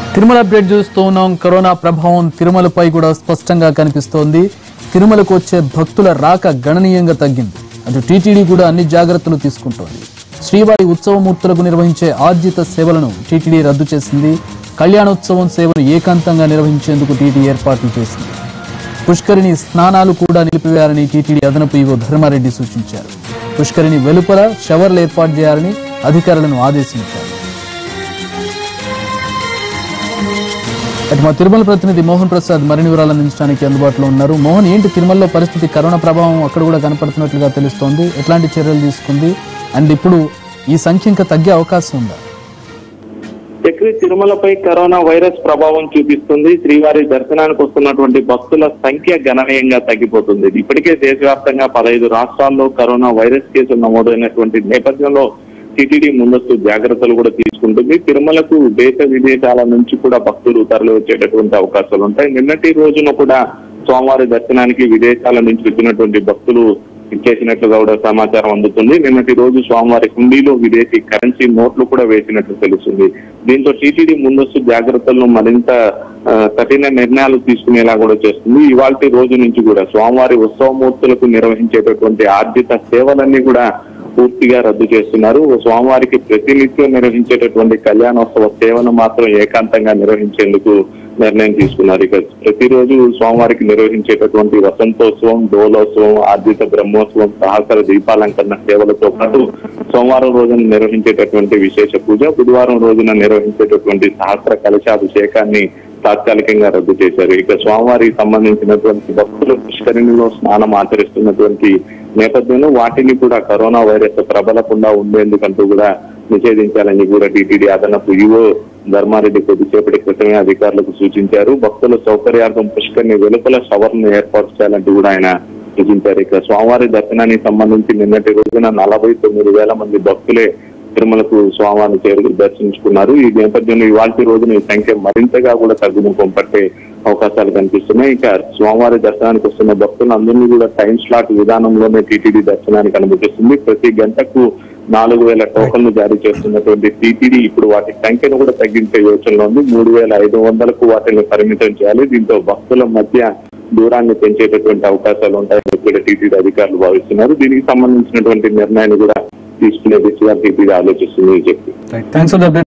Tirumala update చూస్తూ ఉన్నాం corona ప్రభావం తిరుమలపై కూడా స్పష్టంగా కనిపిస్తోంది తిరుమలకు వచ్చే భక్తుల రాక గణనీయంగా తగ్గింది అటు టీటీడీ కూడా అన్ని జాగ్రత్తలు తీసుకుంటోంది శ్రీవారి ఉత్సవమూర్తులకు నిర్వహించే ఆర్జిత సేవలను టీటీడీ రద్దు చేసింది కళ్యాణోత్సవం సేవలు ఏకాంతంగా నిర్వహించేందుకు టీటీ ఏర్పాట్లు చేసింది పుష్కరిణి స్నానాలు కూడా నిలిపివేయాలని టీటీడీ అదనపు ఈవో ధర్మారెడ్డి సూచించారు పుష్కరిణి వెలుపల షవర్లు ఏర్పాటు చేయాలని అధికారులను ఆదేశించారు అటు మా తిరుమల ప్రతినిధి మోహన్ ప్రసాద్ మరిన్ని వివరాలు అందించడానికి అందుబాటులో ఉన్నారు మోహన్ ఏంటి తిరుమలలో పరిస్థితి కరోనా ప్రభావం అక్కడ కూడా కనపడుతున్నట్లుగా తెలుస్తోంది ఎట్లాంటి చర్యలు తీసుకుంది అండ్ ఇప్పుడు ఈ సంఖ్య ఇంకా తగ్గే అవకాశం ఉందా చక్రి తిరుమలపై కరోనా వైరస్ ప్రభావం చూపిస్తుంది శ్రీవారి దర్శనానికి వస్తున్నటువంటి భక్తుల సంఖ్య గణనీయంగా తగ్గిపోతుంది ఇప్పటికే దేశవ్యాప్తంగా పదహైదు రాష్ట్రాల్లో కరోనా వైరస్ కేసులు నమోదైనటువంటి నేపథ్యంలో టిటిడి ముందస్తు జాగ్రత్తలు కూడా తీసుకుంటుంది తిరుమలకు దేశ విదేశాల నుంచి కూడా భక్తులు తరలి వచ్చేటటువంటి అవకాశాలు ఉంటాయి నిన్నటి రోజున కూడా సోమవారి దర్శనానికి విదేశాల నుంచి వచ్చినటువంటి భక్తులు ఇచ్చేసినట్లుగా కూడా సమాచారం అందుతుంది నిన్నటి రోజు స్వామివారి హుండీలో విదేశీ కరెన్సీ నోట్లు కూడా వేసినట్లు తెలుస్తుంది దీంతో టీటీడీ ముందస్తు జాగ్రత్తలను మరింత ఆ, కఠిన నిర్ణయాలు తీసుకునేలా కూడా చేస్తుంది ఇవాళ రోజు నుంచి కూడా స్వామివారి ఉత్సవమూర్తులకు నిర్వహించేటటువంటి ఆర్జిత సేవలన్నీ కూడా పూర్తిగా రద్దు చేస్తున్నారు స్వామివారికి ప్రతినిత్యం నిర్వహించేటటువంటి కళ్యాణోత్సవ సేవను మాత్రం ఏకాంతంగా నిర్వహించేందుకు నిర్ణయం తీసుకున్నారు ఇక ప్రతిరోజు స్వామివారికి నిర్వహించేటటువంటి వసంతోత్సవం డోలోత్సవం ఆర్జిత బ్రహ్మోత్సవం సహస్ర దీపాలంకరణ సేవలతో పాటు సోమవారం రోజున నిర్వహించేటటువంటి విశేష పూజ బుధవారం రోజున నిర్వహించేటటువంటి సహస్ర కలశాభిషేకాన్ని తాత్కాలికంగా రద్దు చేశారు ఇక స్వామివారికి సంబంధించినటువంటి భక్తులు పుష్కరిణిలో స్నానం ఆచరిస్తున్నటువంటి నేపథ్యంలో వాటిని కూడా కరోనా వైరస్ ప్రబలకుండా ఉండేందుకంటూ కూడా నిషేధించాలని కూడా టీటీడీ అదనపు యువో ధర్మారెడ్డి కొద్దిసేపటి క్రితమే అధికారులకు సూచించారు భక్తుల సౌకర్యార్థం పుష్కరిణి వెలుపల షవర్ను ఏర్పాటు చేయాలంటూ కూడా ఆయన సూచించారు ఇక స్వామివారి దర్శనానికి సంబంధించి నిన్నటి రోజున నలభై తొమ్మిది వేల మంది భక్తులే తిరుమలకు స్వామివారిని చేరుకు దర్శించుకున్నారు ఈ నేపథ్యంలో ఇవాళ రోజున ఈ సంఖ్య మరింతగా కూడా తగ్గుముఖం పట్టే అవకాశాలు కనిపిస్తున్నాయి ఇక స్వామివారి దర్శనానికి వస్తున్న భక్తులందరినీ కూడా టైం స్లాట్ విధానంలోనే టీటీడీ దర్శనానికి అనుమతిస్తుంది ప్రతి గంటకు నాలుగు వేల టోకన్లు జారీ చేస్తున్నటువంటి టీటీడీ ఇప్పుడు వాటి సంఖ్యను కూడా తగ్గించే యోచనలో ఉంది మూడు వేల ఐదు వందలకు వాటిని పరిమితం చేయాలి దీంతో భక్తుల మధ్య దూరాన్ని పెంచేటటువంటి అవకాశాలు ఉంటాయని కూడా టీటీడీ అధికారులు భావిస్తున్నారు దీనికి సంబంధించినటువంటి నిర్ణయాన్ని కూడా తీసుకునే దిశగా టీటీడీ ఆలోచిస్తుంది చెప్పి థ్యాంక్స్ ఫర్ ద